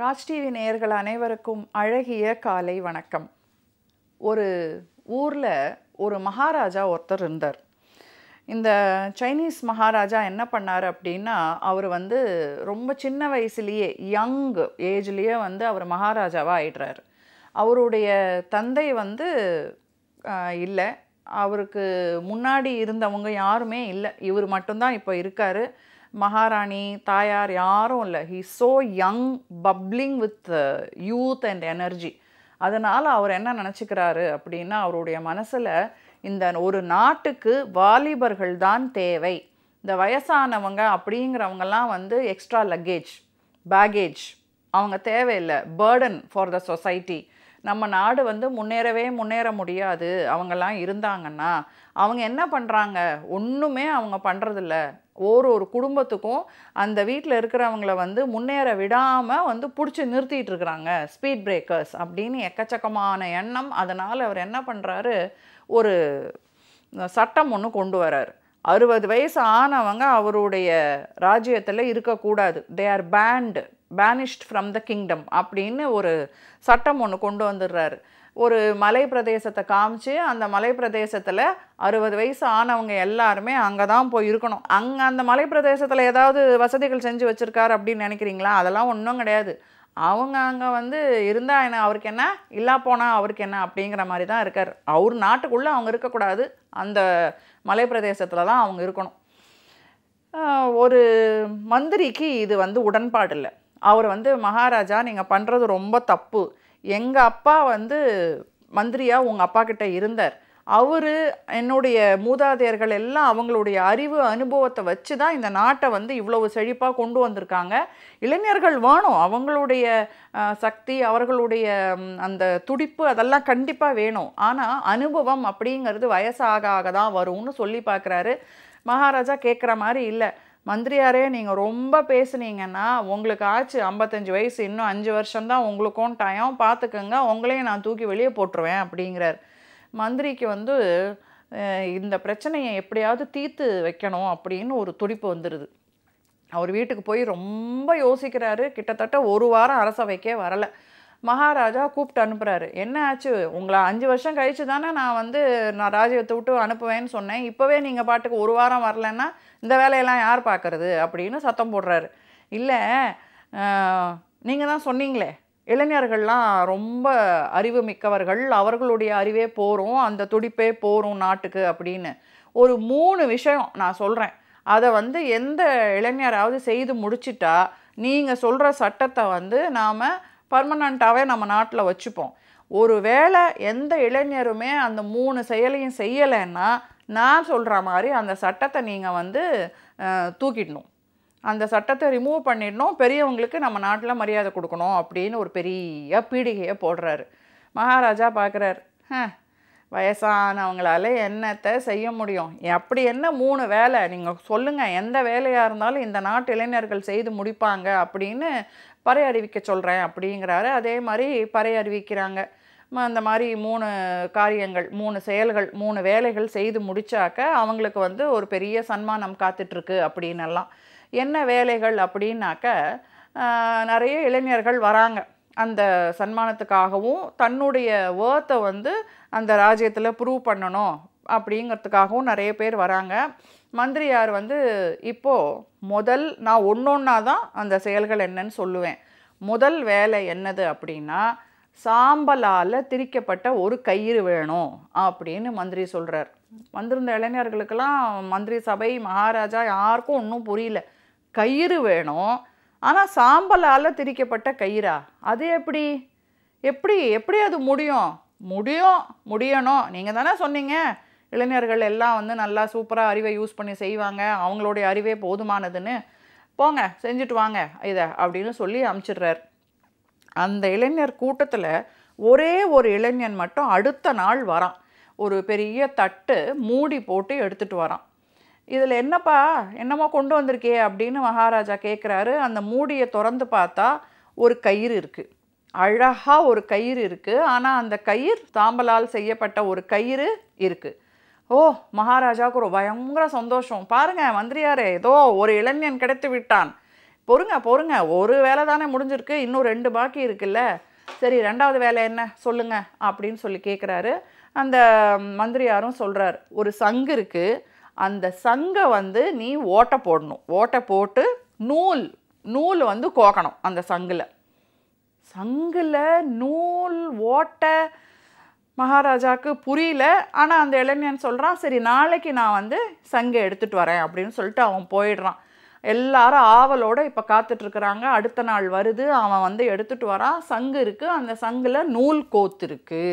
Raj TV நேயர்கள் அனைவருக்கும் அழகிய காலை வணக்கம் ஒரு ஊரில் ஒரு மகாராஜா ஒருத்தர் இருந்தார் இந்த சைனீஸ் மகாராஜா என்ன பண்ணார் அப்படின்னா அவர் வந்து ரொம்ப சின்ன வயசுலேயே யங் ஏஜ்லேயே வந்து அவர் மகாராஜாவாக ஆயிடுறாரு அவருடைய தந்தை வந்து இல்லை அவருக்கு முன்னாடி இருந்தவங்க யாருமே இல்லை இவர் மட்டும்தான் இப்போ இருக்கார் மகாராணி தாயார் யாரும் இல்லை he so young bubbling with youth and energy அதனால் அவர் என்ன நினச்சிக்கிறாரு அப்படின்னா அவருடைய மனசில் இந்த ஒரு நாட்டுக்கு வாலிபர்கள் தான் தேவை இந்த வயசானவங்க அப்படிங்கிறவங்கெல்லாம் வந்து எக்ஸ்ட்ரா லக்கேஜ் பேகேஜ் அவங்க தேவையில்லை பேர்டன் ஃபார் த சொசைட்டி நம்ம நாடு வந்து முன்னேறவே முன்னேற முடியாது அவங்கெல்லாம் இருந்தாங்கன்னா அவங்க என்ன பண்ணுறாங்க ஒன்றுமே அவங்க பண்ணுறதில்ல ஒரு ஒரு குடும்பத்துக்கும் அந்த வீட்டில் இருக்கிறவங்கள வந்து முன்னேற விடாமல் வந்து பிடிச்சி நிறுத்திட்டு இருக்கிறாங்க ஸ்பீட் பிரேக்கர்ஸ் அப்படின்னு எக்கச்சக்கமான எண்ணம் அதனால் அவர் என்ன பண்ணுறாரு ஒரு சட்டம் ஒன்று கொண்டு வரார் அறுபது வயசு ஆனவங்க அவருடைய ராஜ்யத்தில் இருக்கக்கூடாது they are banned banished from the kingdom அப்படின்னு ஒரு சட்டம் ஒன்று கொண்டு வந்துடுறாரு ஒரு மலை பிரதேசத்தை காமிச்சு அந்த மலை பிரதேசத்தில் அறுபது வயசு ஆனவங்க எல்லாருமே அங்கே தான் போய் இருக்கணும் அங்கே அந்த மலை பிரதேசத்தில் ஏதாவது வசதிகள் செஞ்சு வச்சுருக்காரு அப்படின்னு நினைக்கிறீங்களா அதெல்லாம் ஒன்றும் கிடையாது அவங்க அங்கே வந்து இருந்தால் என்ன அவருக்கு என்ன இல்லா போனால் அவருக்கு என்ன அப்படிங்கிற மாதிரி தான் இருக்கார் அவர் நாட்டுக்குள்ளே அவங்க இருக்கக்கூடாது அந்த மலை பிரதேசத்தில் தான் அவங்க இருக்கணும் ஒரு மந்திரிக்கு இது வந்து உடன்பாடு இல்லை அவர் வந்து மகாராஜா நீங்கள் பண்ணுறது ரொம்ப தப்பு எங்கள் அப்பா வந்து மந்திரியாக உங்கள் அப்பா கிட்ட இருந்தார் அவர் என்னுடைய மூதாதையர்கள் எல்லாம் அவங்களுடைய அறிவு அனுபவத்தை வச்சு தான் இந்த நாட்டை வந்து இவ்வளவு செழிப்பாக கொண்டு வந்திருக்காங்க இளைஞர்கள் வேணும் அவங்களுடைய சக்தி அவர்களுடைய அந்த துடிப்பு அதெல்லாம் கண்டிப்பாக வேணும் ஆனால் அனுபவம் அப்படிங்கிறது வயசாக ஆக தான் வரும்னு சொல்லி பார்க்குறாரு மகாராஜா கேட்குற மாதிரி இல்லை மந்திரியாரே நீங்கள் ரொம்ப பேசுனீங்கன்னா உங்களுக்கு ஆச்சு ஐம்பத்தஞ்சு வயசு இன்னும் அஞ்சு வருஷம்தான் உங்களுக்கும் டயம் பார்த்துக்கோங்க உங்களையும் நான் தூக்கி வெளியே போட்டுருவேன் அப்படிங்கிறார் மந்திரிக்கு வந்து இந்த பிரச்சனையை எப்படியாவது தீர்த்து வைக்கணும் அப்படின்னு ஒரு துடிப்பு வந்துடுது அவர் வீட்டுக்கு போய் ரொம்ப யோசிக்கிறாரு கிட்டத்தட்ட ஒரு வாரம் அரசவைக்கே வரலை மகாராஜா கூப்பிட்டு அனுப்புகிறாரு என்ன ஆச்சு உங்களை அஞ்சு வருஷம் கழிச்சு தானே நான் வந்து நான் ராஜ்யத்தை விட்டு அனுப்புவேன்னு சொன்னேன் இப்போவே நீங்கள் பாட்டுக்கு ஒரு வாரம் வரலன்னா இந்த வேலையெல்லாம் யார் பார்க்குறது அப்படின்னு சத்தம் போடுறாரு இல்லை நீங்கள் தான் சொன்னீங்களே இளைஞர்கள்லாம் ரொம்ப அறிவு மிக்கவர்கள் அவர்களுடைய அறிவே போகிறோம் அந்த துடிப்பே போகிறோம் நாட்டுக்கு அப்படின்னு ஒரு மூணு விஷயம் நான் சொல்கிறேன் அதை வந்து எந்த இளைஞராவது செய்து முடிச்சிட்டா நீங்கள் சொல்கிற சட்டத்தை வந்து நாம் பர்மனண்ட்டாகவே நம்ம நாட்டில் வச்சுப்போம் ஒரு வேளை எந்த இளைஞருமே அந்த மூணு செயலையும் செய்யலைன்னா நான் சொல்கிற மாதிரி அந்த சட்டத்தை நீங்கள் வந்து தூக்கிடணும் அந்த சட்டத்தை ரிமூவ் பண்ணிடணும் பெரியவங்களுக்கு நம்ம நாட்டில் மரியாதை கொடுக்கணும் அப்படின்னு ஒரு பெரிய பீடிகையை போடுறாரு மகாராஜா பார்க்குறாரு வயசானவங்களால என்னத்தை செய்ய முடியும் அப்படி என்ன மூணு வேலை நீங்கள் சொல்லுங்கள் எந்த வேலையாக இருந்தாலும் இந்த நாட்டு இளைஞர்கள் செய்து முடிப்பாங்க அப்படின்னு பறை அறிவிக்க சொல்கிறேன் அப்படிங்கிறாரு அதே மாதிரி பறை அறிவிக்கிறாங்க அந்த மாதிரி மூணு காரியங்கள் மூணு செயல்கள் மூணு வேலைகள் செய்து முடித்தாக்க அவங்களுக்கு வந்து ஒரு பெரிய சன்மானம் காத்துட்ருக்கு அப்படின்னெல்லாம் என்ன வேலைகள் அப்படின்னாக்க நிறைய இளைஞர்கள் வராங்க அந்த சன்மானத்துக்காகவும் தன்னுடைய வேர்த்தை வந்து அந்த ராஜ்யத்தில் ப்ரூவ் பண்ணணும் அப்படிங்கிறதுக்காகவும் நிறைய பேர் வராங்க மந்திரியார் வந்து இப்போது முதல் நான் ஒன்று ஒன்றா தான் அந்த செயல்கள் என்னன்னு சொல்லுவேன் முதல் வேலை என்னது அப்படின்னா சாம்பலால் திரிக்கப்பட்ட ஒரு கயிறு வேணும் அப்படின்னு மந்திரி சொல்கிறார் வந்திருந்த இளைஞர்களுக்கெல்லாம் மந்திரி சபை மகாராஜா யாருக்கும் ஒன்றும் புரியல கயிறு வேணும் ஆனால் சாம்பலால் திரிக்கப்பட்ட கயிறா அது எப்படி எப்படி எப்படி அது முடியும் முடியும் முடியணும் நீங்கள் தானே சொன்னீங்க இளைஞர்கள் எல்லாம் வந்து நல்லா சூப்பராக அறிவை யூஸ் பண்ணி செய்வாங்க அவங்களுடைய அறிவே போதுமானதுன்னு போங்க செஞ்சுட்டு வாங்க இதை அப்படின்னு சொல்லி அமுச்சிடுறார் அந்த இளைஞர் கூட்டத்தில் ஒரே ஒரு இளைஞன் மட்டும் அடுத்த நாள் வரான் ஒரு பெரிய தட்டு மூடி போட்டு எடுத்துகிட்டு வரான் இதில் என்னப்பா என்னமோ கொண்டு வந்திருக்கே அப்படின்னு மகாராஜா கேட்குறாரு அந்த மூடியை திறந்து பார்த்தா ஒரு கயிறு இருக்குது அழகாக ஒரு கயிறு இருக்குது ஆனால் அந்த கயிறு தாம்பலால் செய்யப்பட்ட ஒரு கயிறு இருக்குது ஓ மகாராஜாவுக்கு ஒரு பயங்கர சந்தோஷம் பாருங்க மந்திரியாரே ஏதோ ஒரு இளைஞன் கிடைத்து விட்டான் பொறுங்க பொறுங்க ஒரு வேலை தானே முடிஞ்சிருக்கு இன்னும் ரெண்டு பாக்கி இருக்குல்ல சரி ரெண்டாவது வேலை என்ன சொல்லுங்க அப்படின்னு சொல்லி கேட்குறாரு அந்த மந்திரியாரும் சொல்கிறார் ஒரு சங்கு இருக்குது அந்த சங்கை வந்து நீ ஓட்டை போடணும் ஓட்டை போட்டு நூல் நூல் வந்து கோக்கணும் அந்த சங்கில் சங்கில் நூல் ஓட்டை மகாராஜாவுக்கு புரியல ஆனால் அந்த இளைஞன் சொல்கிறான் சரி நாளைக்கு நான் வந்து சங்கை எடுத்துகிட்டு வரேன் அப்படின்னு சொல்லிட்டு அவன் போயிடுறான் எல்லாரும் ஆவலோட இப்போ காத்துட்ருக்குறாங்க அடுத்த நாள் வருது அவன் வந்து எடுத்துகிட்டு வரான் சங்கு இருக்குது அந்த சங்கில் நூல் கோத்து இருக்கு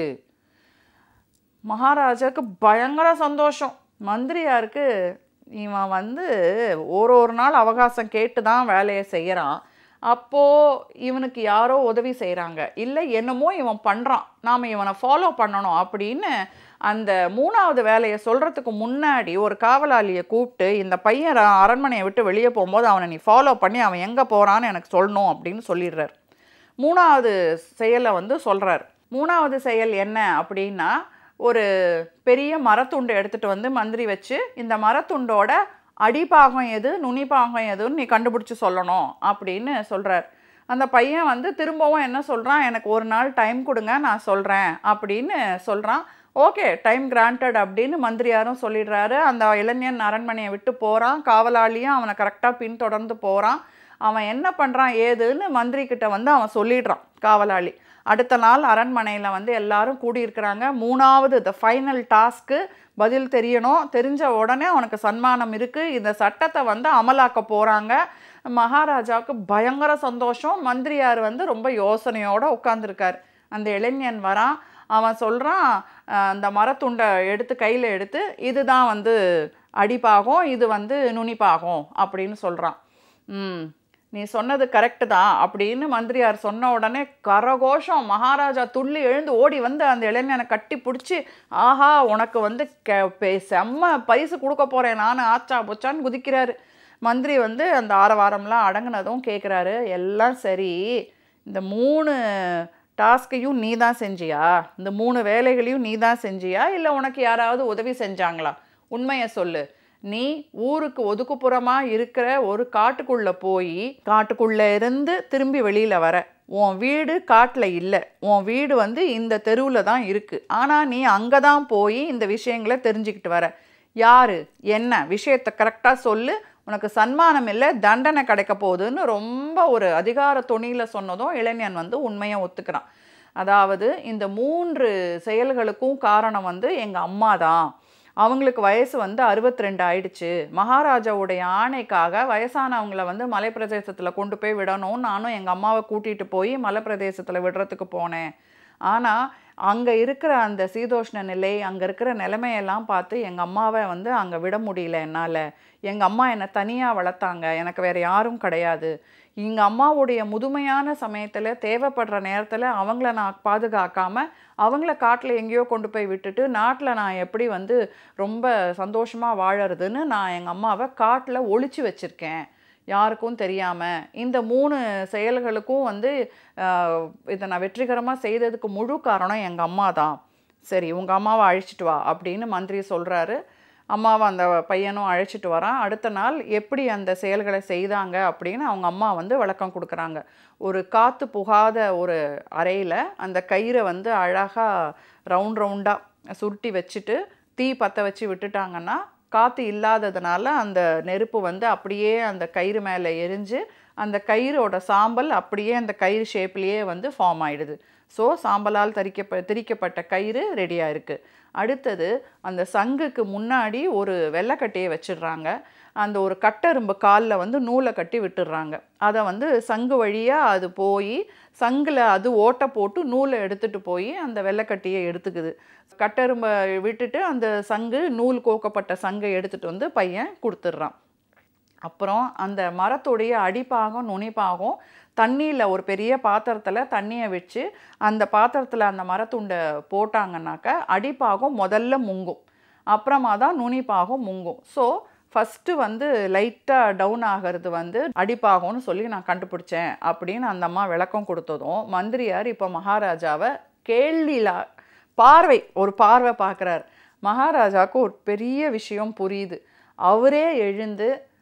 மகாராஜாவுக்கு பயங்கர சந்தோஷம் மந்திரியாருக்கு இவன் வந்து ஒரு ஒரு நாள் அவகாசம் கேட்டு தான் வேலையை செய்கிறான் அப்போது இவனுக்கு யாரோ உதவி செய்கிறாங்க இல்லை என்னமோ இவன் பண்ணுறான் நாம் இவனை ஃபாலோ பண்ணணும் அப்படின்னு அந்த மூணாவது வேலையை சொல்கிறதுக்கு முன்னாடி ஒரு காவலாளியை கூப்பிட்டு இந்த பையன் ர- அரண்மனையை விட்டு வெளியே போகும்போது அவனை நீ ஃபாலோ பண்ணி அவன் எங்கே போகிறான்னு எனக்கு சொல்லணும் அப்படின்னு சொல்லிடுறார் மூணாவது செயலை வந்து சொல்கிறார் மூணாவது செயல் என்ன அப்படின்னா ஒரு பெரிய மரத்துண்டை எடுத்துகிட்டு வந்து மந்திரி வச்சு இந்த மரத்துண்டோட அடிப்பாகம் எது நுனிப்பாகம் எதுன்னு நீ கண்டுபிடிச்சி சொல்லணும் அப்படின்னு சொல்கிறார் அந்த பையன் வந்து திரும்பவும் என்ன சொல்கிறான் எனக்கு ஒரு நாள் டைம் கொடுங்க நான் சொல்கிறேன் அப்படின்னு சொல்கிறான் ஓகே டைம் கிராண்டட் அப்படின்னு மந்திரியாரும் சொல்லிடுறாரு அந்த இளைஞன் அரண்மனையை விட்டு போகிறான் காவலாளியும் அவனை கரெக்டாக பின்தொடர்ந்து போகிறான் அவன் என்ன பண்ணுறான் ஏதுன்னு மந்திரி கிட்ட வந்து அவன் சொல்லிடுறான் காவலாளி அடுத்த நாள் அரண்மனையில் வந்து எல்லாரும் கூடியிருக்கிறாங்க மூணாவது த ஃபைனல் டாஸ்க்கு பதில் தெரியணும் தெரிஞ்ச உடனே அவனுக்கு சன்மானம் இருக்குது இந்த சட்டத்தை வந்து அமலாக்க போகிறாங்க மகாராஜாவுக்கு பயங்கர சந்தோஷம் மந்திரியார் வந்து ரொம்ப யோசனையோடு உட்காந்துருக்கார் அந்த இளைஞன் வரான் அவன் சொல்கிறான் அந்த மரத்துண்டை எடுத்து கையில் எடுத்து இதுதான் வந்து அடிப்பாகும் இது வந்து நுனிப்பாகும் அப்படின்னு சொல்கிறான் ம் நீ சொன்னது கரெக்டு தான் அப்படின்னு மந்திரியார் சொன்ன உடனே கரகோஷம் மகாராஜா துள்ளி எழுந்து ஓடி வந்து அந்த இளைஞனை கட்டி பிடிச்சி ஆஹா உனக்கு வந்து கெ பெ- செம்ம பரிசு கொடுக்க போகிறேன் நான் ஆச்சா பொச்சான்னு குதிக்கிறாரு மந்திரி வந்து அந்த ஆரவாரம்லாம் அடங்குனதும் கேட்குறாரு எல்லாம் சரி இந்த மூணு டாஸ்கையும் நீ தான் செஞ்சியா இந்த மூணு வேலைகளையும் நீ தான் செஞ்சியா இல்லை உனக்கு யாராவது உதவி செஞ்சாங்களா உண்மையை சொல்லு நீ ஊருக்கு ஒதுக்குப்புறமாக இருக்கிற ஒரு காட்டுக்குள்ளே போய் காட்டுக்குள்ளே இருந்து திரும்பி வெளியில் வர உன் வீடு காட்டில் இல்லை உன் வீடு வந்து இந்த தெருவில் தான் இருக்குது ஆனால் நீ அங்கே தான் போய் இந்த விஷயங்களை தெரிஞ்சுக்கிட்டு வர யாரு என்ன விஷயத்தை கரெக்டாக சொல்லு உனக்கு சன்மானம் இல்லை தண்டனை கிடைக்க போகுதுன்னு ரொம்ப ஒரு அதிகார தொனியில் சொன்னதும் இளைஞன் வந்து உண்மையை ஒத்துக்கிறான் அதாவது இந்த மூன்று செயல்களுக்கும் காரணம் வந்து எங்கள் அம்மா தான் அவங்களுக்கு வயசு வந்து 62 ரெண்டு ஆயிடுச்சு மகாராஜாவுடைய ஆணைக்காக வயசானவங்கள வந்து மலைப்பிரதேசத்தில் கொண்டு போய் விடணும் நானும் எங்கள் அம்மாவை கூட்டிகிட்டு போய் மலைப்பிரதேசத்தில் விடுறதுக்கு போனேன் ஆனால் அங்கே இருக்கிற அந்த சீதோஷ்ண நிலை அங்கே இருக்கிற நிலைமையெல்லாம் பார்த்து எங்கள் அம்மாவை வந்து அங்கே விட முடியல என்னால் எங்கள் அம்மா என்னை தனியாக வளர்த்தாங்க எனக்கு வேறு யாரும் கிடையாது எங்கள் அம்மாவுடைய முதுமையான சமயத்தில் தேவைப்படுற நேரத்தில் அவங்கள நான் பாதுகாக்காம அவங்கள காட்டில் எங்கேயோ கொண்டு போய் விட்டுட்டு நாட்டில் நான் எப்படி வந்து ரொம்ப சந்தோஷமாக வாழறதுன்னு நான் எங்கள் அம்மாவை காட்டில் ஒளிச்சு வச்சுருக்கேன் யாருக்கும் தெரியாமல் இந்த மூணு செயல்களுக்கும் வந்து ஆஹ், இதை நான் வெற்றிகரமாக செய்ததுக்கு முழு காரணம் எங்கள் அம்மா தான் சரி உங்கள் அம்மாவை அழைச்சிட்டு வா அப்படின்னு மந்திரி சொல்கிறாரு அம்மாவை அந்த பையனும் அழைச்சிட்டு வரான் அடுத்த நாள் எப்படி அந்த செயல்களை செய்தாங்க அப்படின்னு அவங்க அம்மா வந்து விளக்கம் கொடுக்குறாங்க ஒரு காற்று புகாத ஒரு அறையில் அந்த கயிறை வந்து அழகாக ரவுண்ட் ரவுண்டாக சுருட்டி வச்சுட்டு தீ பற்ற வச்சு விட்டுட்டாங்கன்னா காற்று இல்லாததுனால அந்த நெருப்பு வந்து அப்படியே அந்த கயிறு மேலே எரிஞ்சு அந்த கயிறோட சாம்பல் அப்படியே அந்த கயிறு ஷேப்லேயே வந்து ஃபார்ம் ஆயிடுது ஸோ சாம்பலால் தரிக்கப்ப திரிக்கப்பட்ட கயிறு ரெடியாக இருக்குது அடுத்தது அந்த சங்குக்கு முன்னாடி ஒரு வெள்ளைக்கட்டையை வச்சிடுறாங்க அந்த ஒரு கட்டெரும்பு காலில் வந்து நூலை கட்டி விட்டுடுறாங்க அதை வந்து சங்கு வழியாக அது போய் சங்கில் அது ஓட்டை போட்டு நூலை எடுத்துகிட்டு போய் அந்த வெள்ளைக்கட்டியை எடுத்துக்குது கட்டெரும்பை விட்டுட்டு அந்த சங்கு நூல் கோக்கப்பட்ட சங்கை எடுத்துகிட்டு வந்து பையன் கொடுத்துட்றான் அப்புறம் அந்த மரத்துடைய அடிப்பாகம் நுனிப்பாகம் தண்ணியில் ஒரு பெரிய பாத்திரத்தில் தண்ணியை வச்சு அந்த பாத்திரத்தில் அந்த மரத்துண்டை போட்டாங்கன்னாக்க அடிப்பாகம் முதல்ல முங்கும் அப்புறமா தான் நுனிப்பாகம் முங்கும் ஸோ ஃபஸ்ட்டு வந்து லைட்டாக டவுன் ஆகிறது வந்து அடிப்பாகம்னு சொல்லி நான் கண்டுபிடிச்சேன் அப்படின்னு அந்த அம்மா விளக்கம் கொடுத்ததும் மந்திரியார் இப்போ மகாராஜாவை கேள்வியில் பார்வை ஒரு பார்வை பார்க்குறார் மகாராஜாவுக்கு ஒரு பெரிய விஷயம் புரியுது அவரே எழுந்து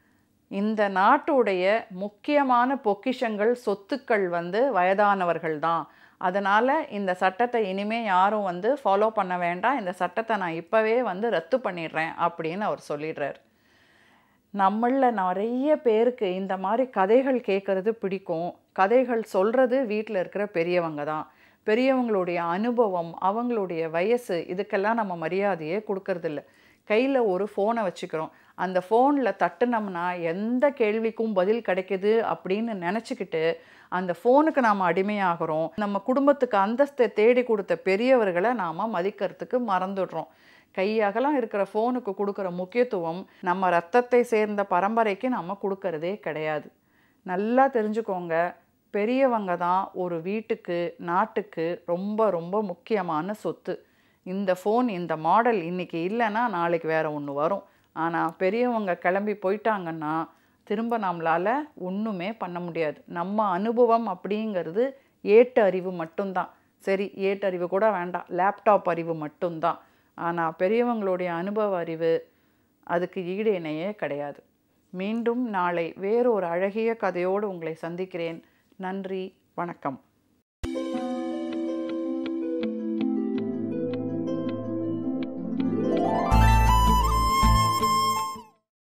இந்த நாட்டுடைய முக்கியமான பொக்கிஷங்கள் சொத்துக்கள் வந்து வயதானவர்கள் தான் அதனால் இந்த சட்டத்தை இனிமே யாரும் வந்து ஃபாலோ பண்ண வேண்டாம் இந்த சட்டத்தை நான் இப்போவே வந்து ரத்து பண்ணிடுறேன் அப்படின்னு அவர் சொல்லிடுறார் நம்மளில் நிறைய பேருக்கு இந்த மாதிரி கதைகள் கேட்குறது பிடிக்கும் கதைகள் சொல்கிறது வீட்டில் இருக்கிற பெரியவங்க தான் பெரியவங்களுடைய அனுபவம் அவங்களுடைய வயசு இதுக்கெல்லாம் நம்ம மரியாதையே கொடுக்கறதில்ல கையில் ஒரு ஃபோனை வச்சுக்கிறோம் அந்த ஃபோனில் தட்டுனோம்னா எந்த கேள்விக்கும் பதில் கிடைக்குது அப்படின்னு நினச்சிக்கிட்டு அந்த ஃபோனுக்கு நாம் அடிமையாகிறோம் நம்ம குடும்பத்துக்கு அந்தஸ்தை தேடி கொடுத்த பெரியவர்களை நாம் மதிக்கிறதுக்கு மறந்துடுறோம் கையகலம் இருக்கிற ஃபோனுக்கு கொடுக்குற முக்கியத்துவம் நம்ம ரத்தத்தை சேர்ந்த பரம்பரைக்கு நம்ம கொடுக்கறதே கிடையாது நல்லா தெரிஞ்சுக்கோங்க பெரியவங்க தான் ஒரு வீட்டுக்கு நாட்டுக்கு ரொம்ப ரொம்ப முக்கியமான சொத்து இந்த ஃபோன் இந்த மாடல் இன்றைக்கி இல்லைன்னா நாளைக்கு வேறு ஒன்று வரும் ஆனால் பெரியவங்க கிளம்பி போயிட்டாங்கன்னா திரும்ப நம்மளால் ஒன்றுமே பண்ண முடியாது நம்ம அனுபவம் அப்படிங்கிறது ஏட்டு அறிவு மட்டும்தான் சரி ஏட்டு அறிவு கூட வேண்டாம் லேப்டாப் அறிவு மட்டும்தான் ஆனால் பெரியவங்களுடைய அனுபவ அறிவு அதுக்கு ஈடு இணையே கிடையாது மீண்டும் நாளை வேறொரு அழகிய கதையோடு உங்களை சந்திக்கிறேன் நன்றி வணக்கம்